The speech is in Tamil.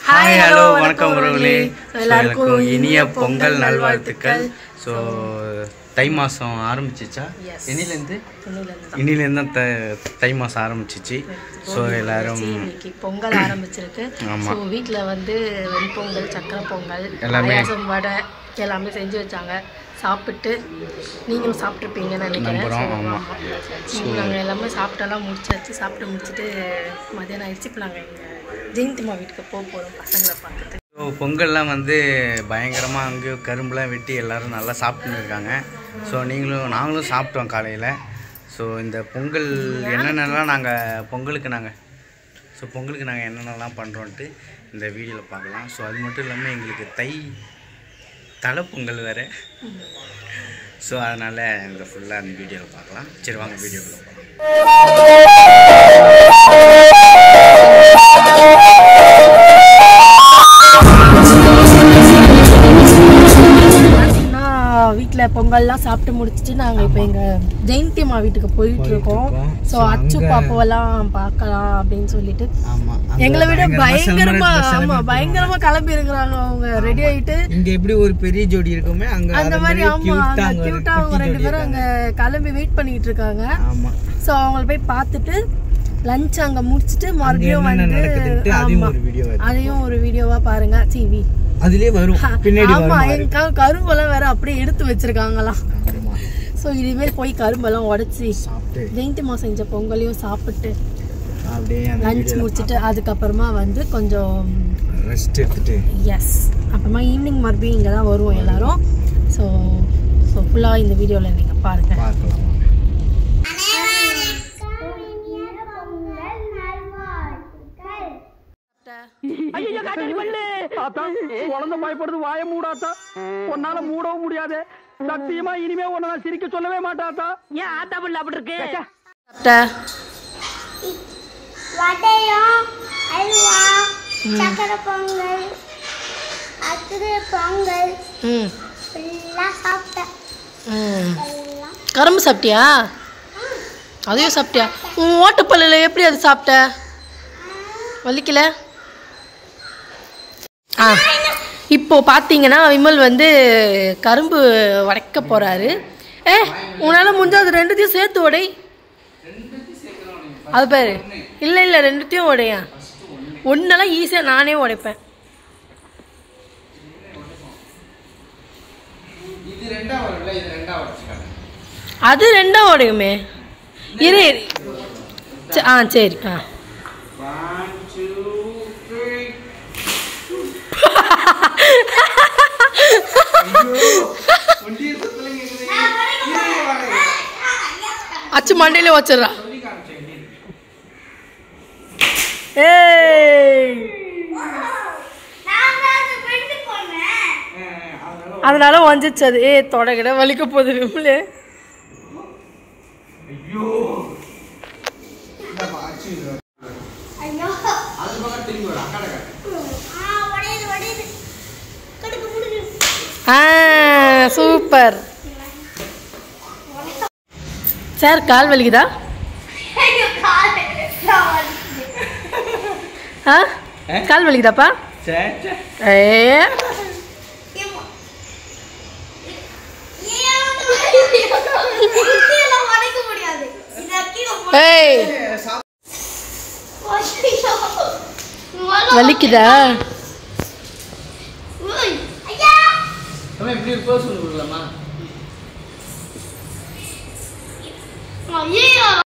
ஹாய் ஹலோ வணக்கம் உறவுகளே So, எல்லாருக்கும் இனிய பொங்கல் நல்வாழ்த்துக்கள் ஸோ தை மாதம் ஆரம்பிச்சிச்சா Yes. இன்னிலேருந்து துணியிலேருந்து தான் இன்னிலேருந்து தான் தை தை மாதம் ஆரம்பிச்சிச்சு ஸோ எல்லாரும் இன்னைக்கு பொங்கல் ஆரம்பிச்சிருக்கு ஆமா. ஸோ வீட்டில் வந்து வெண்பொங்கல் சக்கரை பொங்கல் எல்லாமே. பாயாசம் வடை எல்லாமே செஞ்சு வச்சாங்க சாப்பிட்டு நீங்களும் சாப்பிட்ருப்பீங்கன்னு நினைக்கிறேன் நம்புறோம், So, ஆமா. ஆமா. நாங்கள் எல்லாமே சாப்பிட்டெல்லாம் முடிச்சாச்சு சாப்பிட்டு முடிச்சுட்டு மதியானம் ஆயிடுச்சு இப்போ நாங்கள் எங்கள் ஜெயந்திமா வீட்டுக்கு போக போகிறோம் பசங்களை பார்த்துட்டு ஸோ பொங்கல்லாம் வந்து பயங்கரமாக அங்கேயும் கரும்புலாம் வெட்டி எல்லாரும் நல்லா சாப்பிட்டுன்னு இருக்காங்க ஸோ நீங்களும் நாங்களும் சாப்பிட்டோம் காலையில் ஸோ இந்த பொங்கல் என்னென்னலாம் நாங்கள் பொங்கலுக்கு நாங்கள் ஸோ பொங்கலுக்கு நாங்கள் என்னென்னலாம் பண்ணுறோன்ட்டு இந்த வீடியோவில் பார்க்கலாம் ஸோ அது மட்டும் இல்லாமல் எங்களுக்கு தை தலை பொங்கல் வேறு ஸோ அதனால் இந்த ஃபுல்லாக அந்த வீடியோவில் பார்க்கலாம் சரி வாங்க வீடியோக்குள்ள போகலாம் பார்த்தீங்கன்னா வீட்டில் பொங்கல்லாம் சாப்பிட்டு முடிச்சுட்டு நாங்கள் இப்போ எங்கள் ஜெயந்திமா வீட்டுக்கு போயிட்டு இருக்கோம் ஸோ அச்சு பாப்பாவெல்லாம் பார்க்கலாம் அப்படின்னு சொல்லிட்டு ஆமாம் எங்களை விட பயங்கரமா ஆமா பயங்கரமா கிளம்பி இருக்கிறாங்க அவங்க ரெடி ஆயிட்டு இங்க எப்படி ஒரு பெரிய ஜோடி இருக்குமே அங்க அந்த மாதிரி ஆமா அங்க கியூட்டா அவங்க ரெண்டு பேரும் அங்க கிளம்பி வெயிட் பண்ணிட்டு இருக்காங்க ஆமா ஸோ அவங்கள போய் பார்த்துட்டு லஞ்ச் அங்க முடிச்சிட்டு மறுபடியும் என்னென்ன வந்து நடக்குதுன்ட்டு அதையும் ஆமா ஒரு வீடியோ வருது அதையும் ஒரு வீடியோவா பாருங்க டிவி அதுலயே வரும் பின்னாடி ஆமா வரும் எங்க க- கரும்பெல்லாம் வேற அப்படியே எடுத்து வச்சிருக்காங்களாம் ஆமா. ஸோ இனிமேல் போய் கரும்பெல்லாம் உடைச்சி சாப்பிட்டு ஜெயந்திமா செஞ்ச பொங்கலையும் சாப்பிட்டு அப்படியே அந்த லஞ்ச் முடிச்சிட்டு அதுக்கப்புறமா வந்து கொஞ்சம் ரெஸ்ட் எடுத்துட்டு எஸ் அப்புறமா ஈவினிங் மறுபடியும் இங்கே தான் வருவோம் எல்லாரும் ஸோ ஸோ ஃபுல்லாக இந்த வீடியோவில் நீங்கள் பாருங்கள் பார்க்கலாம் குழந்தை பயப்படுது வாய மூடாத்தா உன்னால மூடவும் முடியாது சத்தியமா இனிமே உன்னை நான் சிரிக்க சொல்லவே மாட்டாத்தா ஏன் ஆத்தா பிள்ளை அப்படி இருக்கு வடையம் அல்வா சக்கரை பொங்கல் அத்திரு பொங்கல் ம் ஃபுல்லாக சாப்பிட்டேன் ம் எல்லாம் கரும்பு சாப்பிட்டியா அதையும் சாப்பிட்டியா உன் ஓட்டப்பல்லில் எப்படி அது சாப்பிட்ட வலிக்கல ஆ இப்போ பார்த்தீங்கன்னா விமல் வந்து கரும்பு உடைக்க போறாரு ஏ உன்னால் முடிஞ்சா அது ரெண்டுத்தையும் சேர்த்து உடை அது பேரு இல்லை இல்லை ரெண்டுத்தையும் உடையா ஒன்றெல்லாம் ஈஸியாக நானே உடைப்பேன் அது ரெண்டா உடையுமே இரு இரு. ச- ஆ சரி ஆ அச்சு மண்டையில வச்சிடுறா ஏய் நான் தான் அது பெண்டு போனேன் அதனால வந்துச்சு அது ஏ தொடகிட வலிக்க போகுது விமலு ஐயோ ஆ உடையுது உடையுது கடுக்கு முடுக்கு ஆ சூப்பர் சார் கால் வலிக்குதா ஐயோ கால் நான் வந்து ஆ கால் வலிக்குதாப்பா ஏ ஏம்மா. ஏன் இதெல்லாம் உடைக்க முடியாது இதை கீழே போடு. ஏய் ஐயோ. முதல்ல வலிக்குதா உய். ஐயா இப்படி ஒரு பேர் சொல்லி கொடுக்கலாமா